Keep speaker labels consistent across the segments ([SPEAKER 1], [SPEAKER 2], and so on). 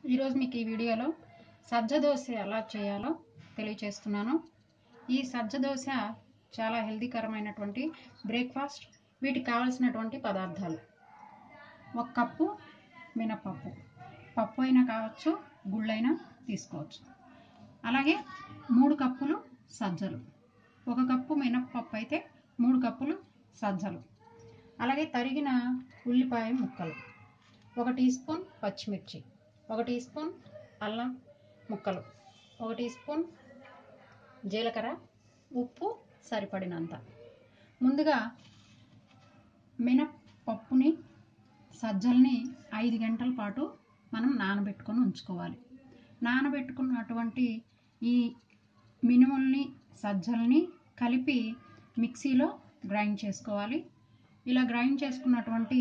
[SPEAKER 1] ఈరోజు మీకు ఈ వీడియోలో సజ్జ దోశ ఎలా చేయాలో తెలియచేస్తున్నాను ఈ సజ్జ దోశ చాలా హెల్దీకరమైనటువంటి బ్రేక్ఫాస్ట్ వీటికి కావలసినటువంటి పదార్థాలు ఒక కప్పు మినపప్పు పప్పు అయినా కావచ్చు గుళ్ళైనా తీసుకోవచ్చు అలాగే మూడు కప్పులు సజ్జలు ఒక కప్పు మినప్పప్పు అయితే మూడు కప్పులు సజ్జలు అలాగే తరిగిన ఉల్లిపాయ ముక్కలు ఒక టీ స్పూన్ పచ్చిమిర్చి ఒక టీ స్పూన్ అల్లం ముక్కలు ఒక టీ స్పూన్ జీలకర్ర ఉప్పు సరిపడినంత ముందుగా మినప్పప్పుని సజ్జల్ని ఐదు గంటల పాటు మనం నానబెట్టుకొని ఉంచుకోవాలి నానబెట్టుకున్నటువంటి ఈ మినుముల్ని సజ్జల్ని కలిపి మిక్సీలో గ్రైండ్ చేసుకోవాలి ఇలా గ్రైండ్ చేసుకున్నటువంటి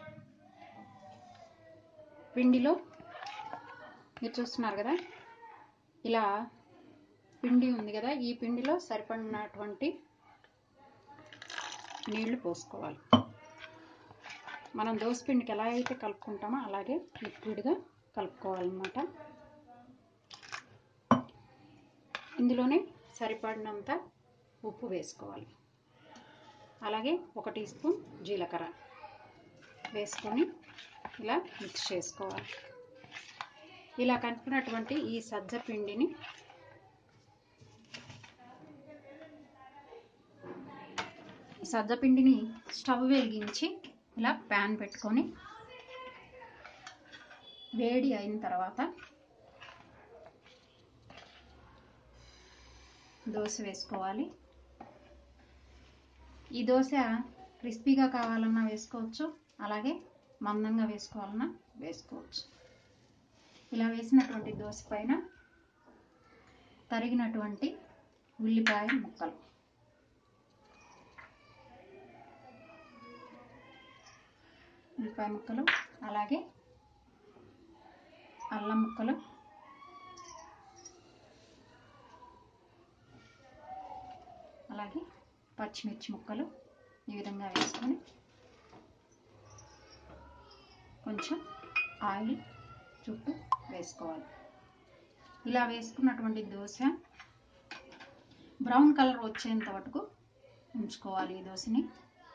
[SPEAKER 1] పిండిలో మీరు చూస్తున్నారు కదా ఇలా పిండి ఉంది కదా ఈ పిండిలో సరిపడినటువంటి నీళ్లు పోసుకోవాలి మనం దోశ పిండికి ఎలా అయితే కలుపుకుంటామో అలాగే లిక్విడ్గా కలుపుకోవాలన్నమాట ఇందులోనే సరిపడినంత ఉప్పు వేసుకోవాలి అలాగే ఒక టీ స్పూన్ జీలకర్ర వేసుకొని ఇలా మిక్స్ చేసుకోవాలి ఇలా కలిపినటువంటి ఈ సజ్జ పిండిని సజ్జ పిండిని స్టవ్ వెలిగించి ఇలా ప్యాన్ పెట్టుకొని వేడి అయిన తర్వాత దోశ వేసుకోవాలి ఈ దోశ క్రిస్పీగా కావాలన్నా వేసుకోవచ్చు అలాగే మందంగా వేసుకోవాలన్నా వేసుకోవచ్చు ఇలా వేసినటువంటి దోశ పైన తరిగినటువంటి ఉల్లిపాయ ముక్కలు ఉల్లిపాయ ముక్కలు అలాగే అల్లం ముక్కలు అలాగే పచ్చిమిర్చి ముక్కలు ఈ విధంగా వేసుకొని కొంచెం ఆయిల్ చుట్టూ వేసుకోవాలి ఇలా వేసుకున్నటువంటి దోశ బ్రౌన్ కలర్ వచ్చేంత వరకు ఉంచుకోవాలి ఈ దోశని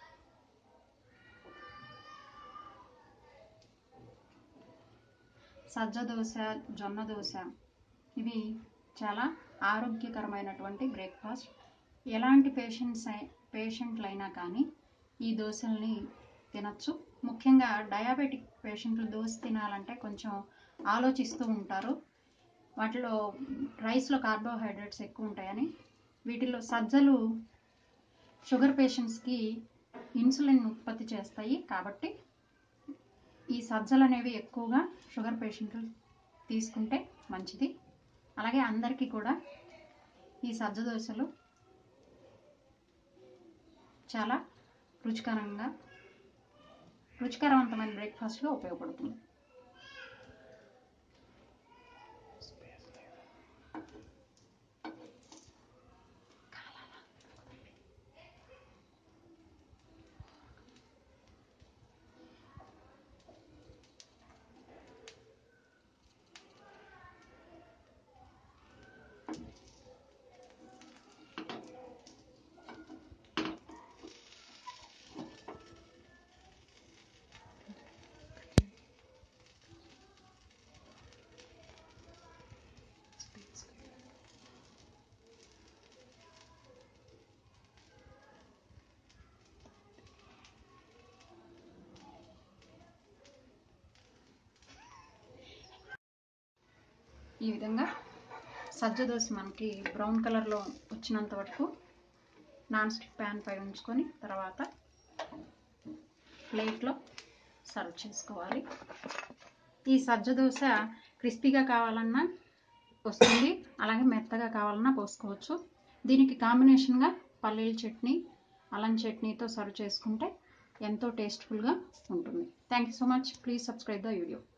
[SPEAKER 1] సజ్జ దోశ జొన్న దోశ ఇవి చాలా ఆరోగ్యకరమైనటువంటి బ్రేక్ఫాస్ట్ ఎలాంటి పేషెంట్స్ పేషెంట్లు అయినా కానీ ఈ దోశల్ని తినచ్చు ముఖ్యంగా డయాబెటిక్ పేషెంట్లు దోశ తినాలంటే కొంచెం ఆలోచిస్తూ ఉంటారు వాటిలో రైస్లో కార్బోహైడ్రేట్స్ ఎక్కువ ఉంటాయని వీటిలో సజ్జలు షుగర్ పేషెంట్స్కి ఇన్సులిన్ ఉత్పత్తి చేస్తాయి కాబట్టి ఈ సజ్జలు అనేవి ఎక్కువగా షుగర్ పేషెంట్లు తీసుకుంటే మంచిది అలాగే అందరికీ కూడా ఈ సజ్జ దోశలు చాలా రుచికరంగా రుచికరవంతమైన బ్రేక్ఫాస్ట్గా ఉపయోగపడుతుంది ఈ విధంగా సజ్జ దోశ మనకి బ్రౌన్ కలర్లో వచ్చినంత వరకు నాన్ స్టిక్ ప్యాన్ పై ఉంచుకొని తర్వాత ప్లేట్లో సర్వ్ చేసుకోవాలి ఈ సజ్జ దోశ క్రిస్పీగా కావాలన్నా వస్తుంది అలాగే మెత్తగా కావాలన్నా పోసుకోవచ్చు దీనికి కాంబినేషన్గా పల్లీల చట్నీ అల్లం చట్నీతో సర్వ్ చేసుకుంటే ఎంతో టేస్ట్ఫుల్గా ఉంటుంది thank you so much please subscribe the video